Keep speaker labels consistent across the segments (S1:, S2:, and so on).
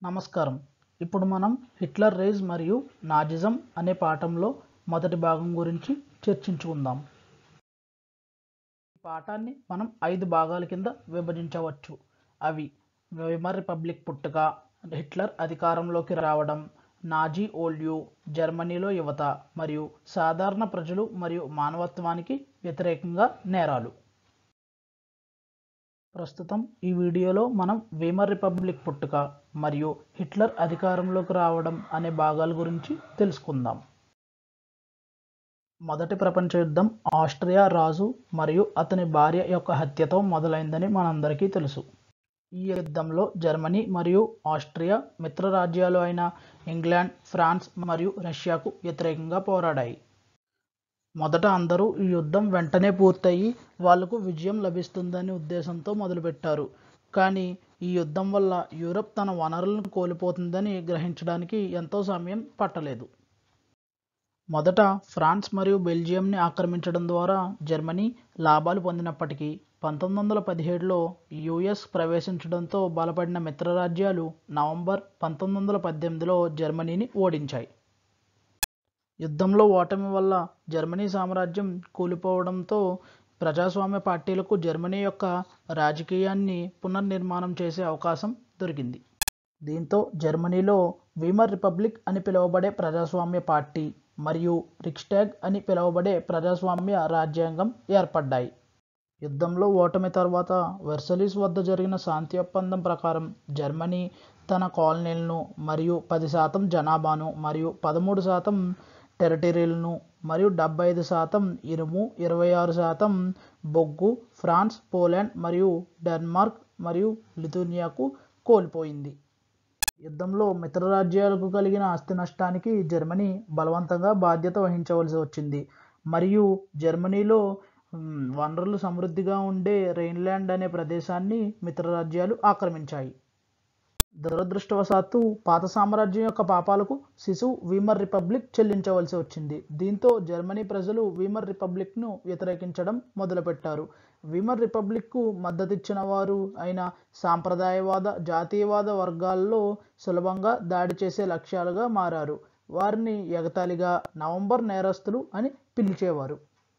S1: నమస్కారం ఇప్పుడు మనం హిట్లర్ రేజ్ మరియు నాజిజం అనే పాఠంలో మొదటి భాగం గురించి చర్చించుకుందాం ఈ పాఠాన్ని మనం ఐదు భాగాల కింద విభజించవచ్చు అవి వెమర్ రిపబ్లిక్ పుట్టుక హిట్లర్ అధికారంలోకి రావడం నాజీ ఓల్యూ జర్మనీలో యువత మరియు సాధారణ ప్రజలు మరియు మానవత్వానికి వ్యతిరేకంగా నేరాలు ప్రస్తుతం ఈ వీడియోలో మనం వీమర్ రిపబ్లిక్ పుట్టుక మరియు హిట్లర్ అధికారంలోకి రావడం అనే భాగాల గురించి తెలుసుకుందాం మొదటి ప్రపంచ యుద్ధం ఆస్ట్రియా రాజు మరియు అతని భార్య యొక్క హత్యతో మొదలైందని మనందరికీ తెలుసు ఈ యుద్ధంలో జర్మనీ మరియు ఆస్ట్రియా మిత్రరాజ్యాలు అయిన ఇంగ్లాండ్ ఫ్రాన్స్ మరియు రష్యాకు వ్యతిరేకంగా పోరాడాయి మొదట అందరూ ఈ యుద్ధం వెంటనే పూర్తయి వాళ్లకు విజయం లభిస్తుందనే ఉద్దేశంతో మొదలుపెట్టారు కానీ ఈ యుద్ధం వల్ల యూరప్ తన వనరులను కోల్పోతుందని గ్రహించడానికి ఎంతో సమయం పట్టలేదు మొదట ఫ్రాన్స్ మరియు బెల్జియంని ఆక్రమించడం ద్వారా జర్మనీ లాభాలు పొందినప్పటికీ పంతొమ్మిది వందల పదిహేడులో యుఎస్ ప్రవేశించడంతో బలపడిన మిత్రరాజ్యాలు నవంబర్ పంతొమ్మిది వందల పద్దెనిమిదిలో జర్మనీని ఓడించాయి యుద్ధంలో ఓటమి వల్ల జర్మనీ సామ్రాజ్యం కూలిపోవడంతో ప్రజాస్వామ్య పార్టీలకు జర్మనీ యొక్క రాజకీయాన్ని పునర్నిర్మాణం చేసే అవకాశం దొరికింది దీంతో జర్మనీలో వీమర్ రిపబ్లిక్ అని పిలువబడే ప్రజాస్వామ్య పార్టీ మరియు రిక్స్టాగ్ అని పిలువబడే ప్రజాస్వామ్య రాజ్యాంగం ఏర్పడ్డాయి యుద్ధంలో ఓటమి తర్వాత వెర్సలీస్ వద్ద జరిగిన శాంతి ఒప్పందం ప్రకారం జర్మనీ తన కాలనీలను మరియు పది శాతం జనాభాను మరియు పదమూడు శాతం టెరిటరీలను మరియు డెబ్బై ఐదు శాతం ఇనుము ఇరవై ఆరు శాతం బొగ్గు ఫ్రాన్స్ పోలాండ్ మరియు డెన్మార్క్ మరియు లిథునియాకు కోల్పోయింది యుద్ధంలో మిత్రరాజ్యాలకు కలిగిన ఆస్తి నష్టానికి జర్మనీ బలవంతంగా బాధ్యత వహించవలసి వచ్చింది మరియు జర్మనీలో వనరులు సమృద్ధిగా ఉండే రెయిన్లాండ్ అనే ప్రదేశాన్ని మిత్రరాజ్యాలు ఆక్రమించాయి దురదృష్టవశాత్తు పాత సామ్రాజ్యం యొక్క పాపాలకు శిశువు వీమర్ రిపబ్లిక్ చెల్లించవలసి వచ్చింది దీంతో జర్మనీ ప్రజలు వీమర్ రిపబ్లిక్ను వ్యతిరేకించడం మొదలుపెట్టారు వీమర్ రిపబ్లిక్కు మద్దతిచ్చిన వారు అయిన సాంప్రదాయవాద జాతీయవాద వర్గాల్లో సులభంగా దాడి చేసే లక్ష్యాలుగా మారారు వారిని ఎగతాళిగా నవంబర్ నేరస్తులు అని పిలిచేవారు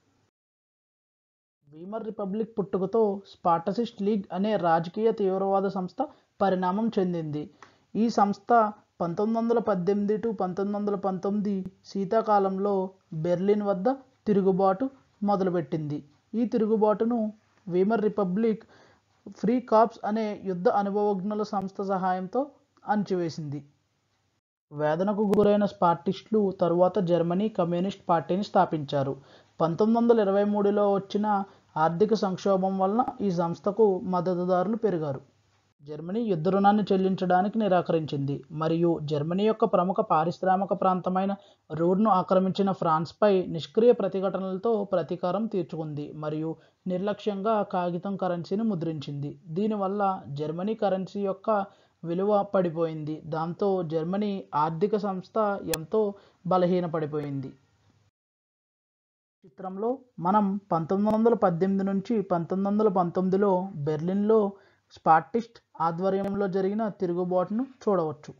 S1: వీమర్ రిపబ్లిక్ పుట్టుకతో స్పాటసిస్ట్ లీగ్ అనే రాజకీయ తీవ్రవాద సంస్థ పరిణామం చెందింది ఈ సంస్థ పంతొమ్మిది వందల పద్దెనిమిది టు పంతొమ్మిది వందల పంతొమ్మిది శీతాకాలంలో బెర్లిన్ వద్ద తిరుగుబాటు మొదలుపెట్టింది ఈ తిరుగుబాటును వీమర్ రిపబ్లిక్ ఫ్రీ కాప్స్ అనే యుద్ధ అనుభవజ్ఞుల సంస్థ సహాయంతో అణచివేసింది వేదనకు గురైన స్పాటిస్టులు తరువాత జర్మనీ కమ్యూనిస్ట్ పార్టీని స్థాపించారు పంతొమ్మిది వందల ఇరవై మూడులో వచ్చిన ఆర్థిక సంక్షోభం వలన ఈ సంస్థకు మద్దతుదారులు పెరిగారు జర్మనీ యుద్ధ రుణాన్ని చెల్లించడానికి నిరాకరించింది మరియు జర్మనీ యొక్క ప్రముఖ పారిశ్రామిక ప్రాంతమైన రూడ్ను ఆక్రమించిన ఫ్రాన్స్పై నిష్క్రియ ప్రతిఘటనలతో ప్రతీకారం తీర్చుకుంది మరియు నిర్లక్ష్యంగా కాగితం కరెన్సీని ముద్రించింది దీనివల్ల జర్మనీ కరెన్సీ యొక్క విలువ పడిపోయింది దాంతో జర్మనీ ఆర్థిక సంస్థ ఎంతో బలహీనపడిపోయింది చిత్రంలో మనం పంతొమ్మిది వందల పద్దెనిమిది నుంచి పంతొమ్మిది వందల పంతొమ్మిదిలో బెర్లిన్లో స్పాటిస్ట్ ఆధ్వర్యంలో జరిగిన తిరుగుబాటును చూడవచ్చు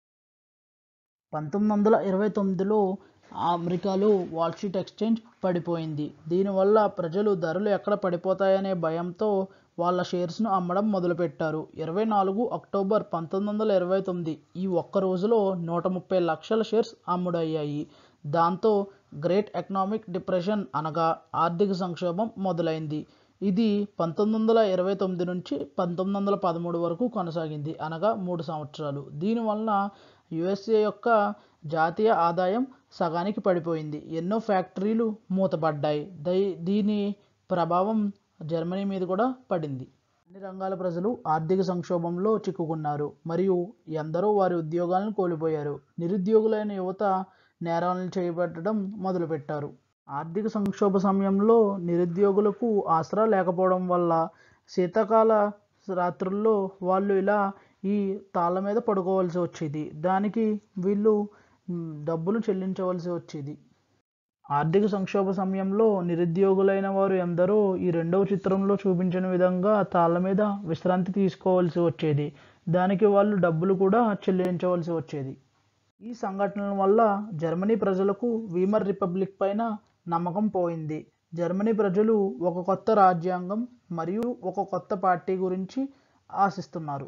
S1: పంతొమ్మిది వందల ఇరవై తొమ్మిదిలో అమెరికాలో వాల్ స్ట్రీట్ ఎక్స్చేంజ్ పడిపోయింది దీనివల్ల ప్రజలు ధరలు ఎక్కడ పడిపోతాయనే భయంతో వాళ్ళ షేర్స్ను అమ్మడం మొదలుపెట్టారు ఇరవై నాలుగు అక్టోబర్ పంతొమ్మిది వందల ఇరవై తొమ్మిది ఈ ఒక్క రోజులో నూట ముప్పై లక్షల షేర్స్ అమ్ముడయ్యాయి దాంతో గ్రేట్ ఎకనామిక్ డిప్రెషన్ అనగా ఆర్థిక సంక్షోభం మొదలైంది ఇది పంతొమ్మిది వందల ఇరవై తొమ్మిది నుంచి పంతొమ్మిది వందల పదమూడు వరకు కొనసాగింది అనగా మూడు సంవత్సరాలు దీనివల్ల యుఎస్ఏ యొక్క జాతీయ ఆదాయం సగానికి పడిపోయింది ఎన్నో ఫ్యాక్టరీలు మూతపడ్డాయి దై దీని ప్రభావం జర్మనీ మీద కూడా పడింది అన్ని రంగాల ప్రజలు ఆర్థిక సంక్షోభంలో చిక్కుకున్నారు మరియు ఎందరో వారి ఉద్యోగాలను కోల్పోయారు నిరుద్యోగులైన యువత నేరాలను చేపట్టడం మొదలుపెట్టారు ఆర్థిక సంక్షోభ సమయంలో నిరుద్యోగులకు ఆసరా లేకపోవడం వల్ల శీతాకాల రాత్రుల్లో వాళ్ళు ఇలా ఈ తాళ్ళ మీద పడుకోవాల్సి వచ్చేది దానికి వీళ్ళు డబ్బులు చెల్లించవలసి వచ్చేది ఆర్థిక సంక్షోభ సమయంలో నిరుద్యోగులైన వారు ఎందరో ఈ రెండవ చిత్రంలో చూపించిన విధంగా తాళ్ళ మీద విశ్రాంతి తీసుకోవాల్సి వచ్చేది దానికి వాళ్ళు డబ్బులు కూడా చెల్లించవలసి వచ్చేది ఈ సంఘటనల వల్ల జర్మనీ ప్రజలకు వీమర్ రిపబ్లిక్ పైన నమ్మకం పోయింది జర్మనీ ప్రజలు ఒక కొత్త రాజ్యాంగం మరియు ఒక కొత్త పార్టీ గురించి ఆశిస్తున్నారు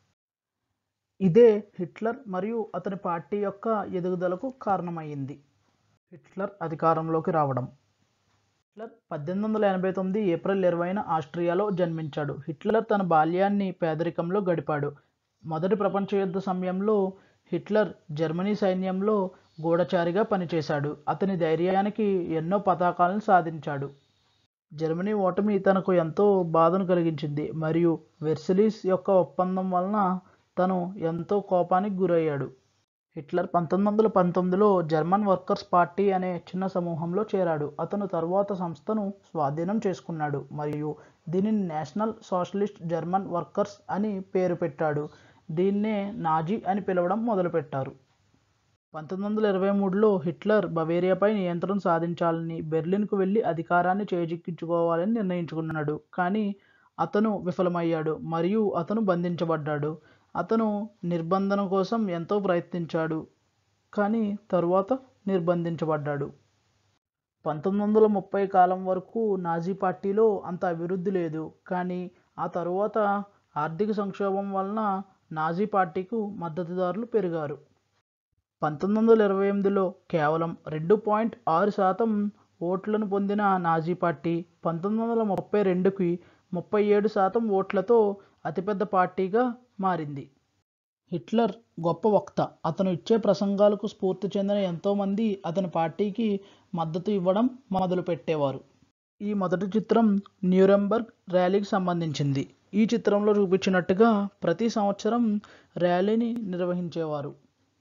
S1: ఇదే హిట్లర్ మరియు అతని పార్టీ యొక్క ఎదుగుదలకు కారణమైంది హిట్లర్ అధికారంలోకి రావడం హిట్లర్ పద్దెనిమిది వందల ఎనభై తొమ్మిది ఏప్రిల్ ఇరవైన ఆస్ట్రియాలో జన్మించాడు హిట్లర్ తన బాల్యాన్ని పేదరికంలో గడిపాడు మొదటి ప్రపంచ యుద్ధ సమయంలో హిట్లర్ జర్మనీ సైన్యంలో గూఢచారిగా పనిచేశాడు అతని ధైర్యానికి ఎన్నో పతాకాలను సాధించాడు జర్మనీ ఓటమి తనకు ఎంతో బాధను కలిగించింది మరియు వెర్సిలీస్ యొక్క ఒప్పందం వలన తను ఎంతో కోపానికి గురయ్యాడు హిట్లర్ పంతొమ్మిది వందల పంతొమ్మిదిలో జర్మన్ వర్కర్స్ పార్టీ అనే చిన్న సమూహంలో చేరాడు అతను తరువాత సంస్థను స్వాధీనం చేసుకున్నాడు మరియు దీనిని నేషనల్ సోషలిస్ట్ జర్మన్ వర్కర్స్ అని పేరు పెట్టాడు దీన్నే నాజీ అని పిలవడం మొదలుపెట్టారు పంతొమ్మిది వందల ఇరవై మూడులో హిట్లర్ బవేరియాపై నియంత్రణ సాధించాలని బెర్లిన్కు వెళ్ళి అధికారాన్ని చేజిక్కించుకోవాలని నిర్ణయించుకున్నాడు కానీ అతను విఫలమయ్యాడు మరియు అతను బంధించబడ్డాడు అతను నిర్బంధన కోసం ఎంతో ప్రయత్నించాడు కానీ తరువాత నిర్బంధించబడ్డాడు పంతొమ్మిది వందల ముప్పై కాలం వరకు నాజీ పార్టీలో అంత అభివృద్ధి లేదు కానీ ఆ తరువాత ఆర్థిక సంక్షోభం వలన నాజీ పార్టీకు మద్దతుదారులు పెరిగారు పంతొమ్మిది వందల ఇరవై ఎనిమిదిలో కేవలం రెండు పాయింట్ ఆరు శాతం ఓట్లను పొందిన నాజీ పార్టీ పంతొమ్మిది వందల ముప్పై రెండుకి ముప్పై ఏడు శాతం ఓట్లతో అతిపెద్ద పార్టీగా మారింది హిట్లర్ గొప్ప వక్త అతను ఇచ్చే ప్రసంగాలకు స్ఫూర్తి చెందిన ఎంతోమంది అతని పార్టీకి మద్దతు ఇవ్వడం మొదలుపెట్టేవారు ఈ మొదటి చిత్రం న్యూరెంబర్గ్ ర్యాలీకి సంబంధించింది ఈ చిత్రంలో చూపించినట్టుగా ప్రతి సంవత్సరం ర్యాలీని నిర్వహించేవారు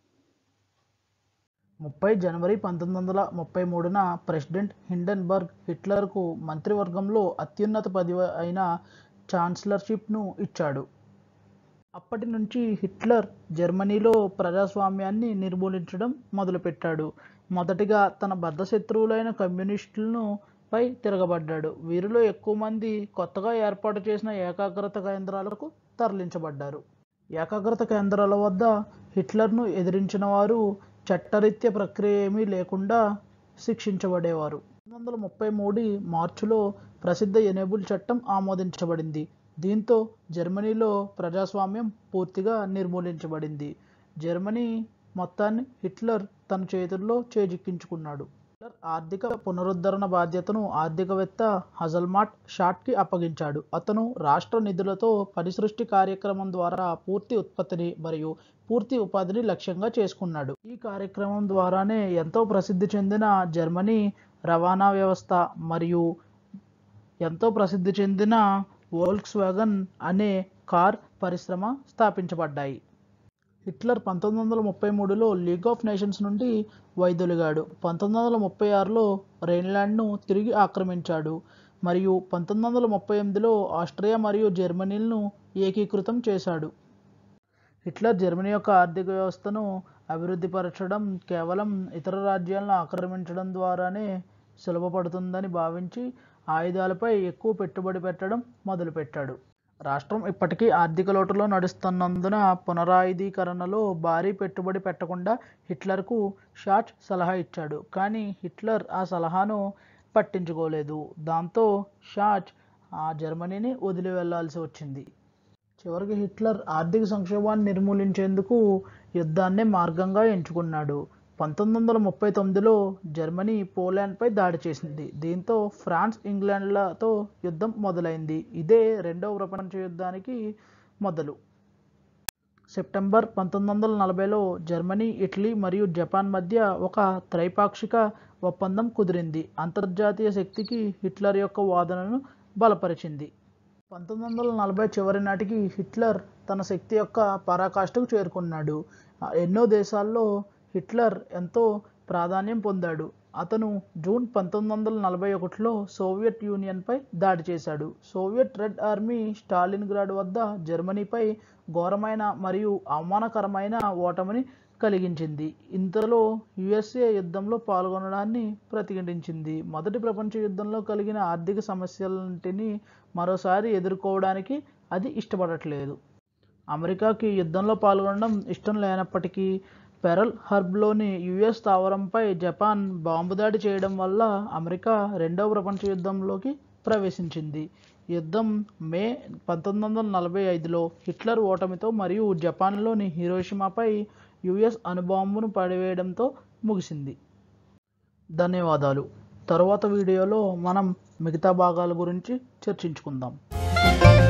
S1: ముప్పై జనవరి పంతొమ్మిది వందల ముప్పై మూడున ప్రెసిడెంట్ హిండెన్బర్గ్ హిట్లర్కు మంత్రివర్గంలో అత్యున్నత పదవి అయిన ఛాన్సలర్షిప్ను ఇచ్చాడు అప్పటి నుంచి హిట్లర్ జర్మనీలో ప్రజాస్వామ్యాన్ని నిర్మూలించడం మొదలుపెట్టాడు మొదటిగా తన బద్ధ శత్రువులైన కమ్యూనిస్టులను పై తిరగబడ్డాడు వీరిలో ఎక్కువ మంది కొత్తగా ఏర్పాటు చేసిన ఏకాగ్రత కేంద్రాలకు తరలించబడ్డారు ఏకాగ్రత కేంద్రాల వద్ద హిట్లర్ను ఎదిరించిన వారు చట్టరీత్య ప్రక్రియ ఏమీ లేకుండా శిక్షించబడేవారు పంతొమ్మిది వందల ముప్పై మూడు మార్చిలో ప్రసిద్ధ ఎనేబుల్ చట్టం ఆమోదించబడింది దీంతో జర్మనీలో ప్రజాస్వామ్యం పూర్తిగా నిర్మూలించబడింది జర్మనీ మొత్తాన్ని హిట్లర్ తన చేతుల్లో చేజిక్కించుకున్నాడు హిట్లర్ ఆర్థిక పునరుద్ధరణ బాధ్యతను ఆర్థికవేత్త హజల్మాట్ షాట్కి అప్పగించాడు అతను రాష్ట్ర నిధులతో పరిసృష్టి కార్యక్రమం ద్వారా పూర్తి ఉత్పత్తిని మరియు పూర్తి ఉపాధిని లక్ష్యంగా చేసుకున్నాడు ఈ కార్యక్రమం ద్వారానే ఎంతో ప్రసిద్ధి చెందిన జర్మనీ రవాణా వ్యవస్థ మరియు ఎంతో ప్రసిద్ధి చెందిన వోల్క్స్ వ్యాగన్ అనే కార్ పరిశ్రమ స్థాపించబడ్డాయి హిట్లర్ పంతొమ్మిది వందల ముప్పై మూడులో లీగ్ ఆఫ్ నేషన్స్ నుండి వైదొలిగాడు పంతొమ్మిది వందల ముప్పై ఆరులో రైన్లాండ్ను తిరిగి ఆక్రమించాడు మరియు పంతొమ్మిది వందల ముప్పై ఎనిమిదిలో ఆస్ట్రియా మరియు జర్మనీలను ఏకీకృతం చేశాడు హిట్లర్ జర్మనీ యొక్క ఆర్థిక వ్యవస్థను అభివృద్ధిపరచడం కేవలం ఇతర రాజ్యాలను ఆక్రమించడం ద్వారానే సులభపడుతుందని భావించి ఆయుధాలపై ఎక్కువ పెట్టుబడి పెట్టడం మొదలుపెట్టాడు రాష్ట్రం ఇప్పటికీ ఆర్థిక లోటులో నడుస్తున్నందున పునరాయుధీకరణలో భారీ పెట్టుబడి పెట్టకుండా హిట్లర్కు షాచ్ సలహా ఇచ్చాడు కానీ హిట్లర్ ఆ సలహాను పట్టించుకోలేదు దాంతో షాచ్ ఆ జర్మనీని వదిలి వెళ్లాల్సి వచ్చింది చివరికి హిట్లర్ ఆర్థిక సంక్షోభాన్ని నిర్మూలించేందుకు యుద్ధాన్నే మార్గంగా ఎంచుకున్నాడు పంతొమ్మిది వందల ముప్పై తొమ్మిదిలో జర్మనీ పోలాండ్పై దాడి చేసింది దీంతో ఫ్రాన్స్ ఇంగ్లాండ్లతో యుద్ధం మొదలైంది ఇదే రెండవ ప్రపంచ యుద్ధానికి మొదలు సెప్టెంబర్ పంతొమ్మిది వందల నలభైలో జర్మనీ ఇటలీ మరియు జపాన్ మధ్య ఒక త్రైపాక్షిక ఒప్పందం కుదిరింది అంతర్జాతీయ శక్తికి హిట్లర్ యొక్క వాదనను బలపరిచింది పంతొమ్మిది వందల నలభై చివరి నాటికి హిట్లర్ తన శక్తి యొక్క పరాకాష్ఠకు చేరుకున్నాడు ఎన్నో దేశాల్లో హిట్లర్ ఎంతో ప్రాధాన్యం పొందాడు అతను జూన్ పంతొమ్మిది వందల నలభై ఒకటిలో సోవియట్ యూనియన్పై దాడి చేశాడు సోవియట్ రెడ్ ఆర్మీ స్టాలిన్గ్రాడ్ వద్ద జర్మనీపై ఘోరమైన మరియు అవమానకరమైన ఓటమిని కలిగించింది ఇంతలో యుఎస్ఏ యుద్ధంలో పాల్గొనడాన్ని ప్రతిఘటించింది మొదటి ప్రపంచ యుద్ధంలో కలిగిన ఆర్థిక సమస్యలంటిని మరోసారి ఎదుర్కోవడానికి అది ఇష్టపడట్లేదు అమెరికాకి యుద్ధంలో పాల్గొనడం ఇష్టం లేనప్పటికీ పెరల్ హార్బర్లోని యుఎస్ స్థావరంపై జపాన్ బాంబు దాడి చేయడం వల్ల అమెరికా రెండవ ప్రపంచ యుద్ధంలోకి ప్రవేశించింది యుద్ధం మే పంతొమ్మిది వందల నలభై ఐదులో హిట్లర్ ఓటమితో మరియు జపాన్లోని హిరోషిమాపై యుఎస్ అణుబాంబును పడివేయడంతో ముగిసింది ధన్యవాదాలు తరువాత వీడియోలో మనం మిగతా భాగాల గురించి చర్చించుకుందాం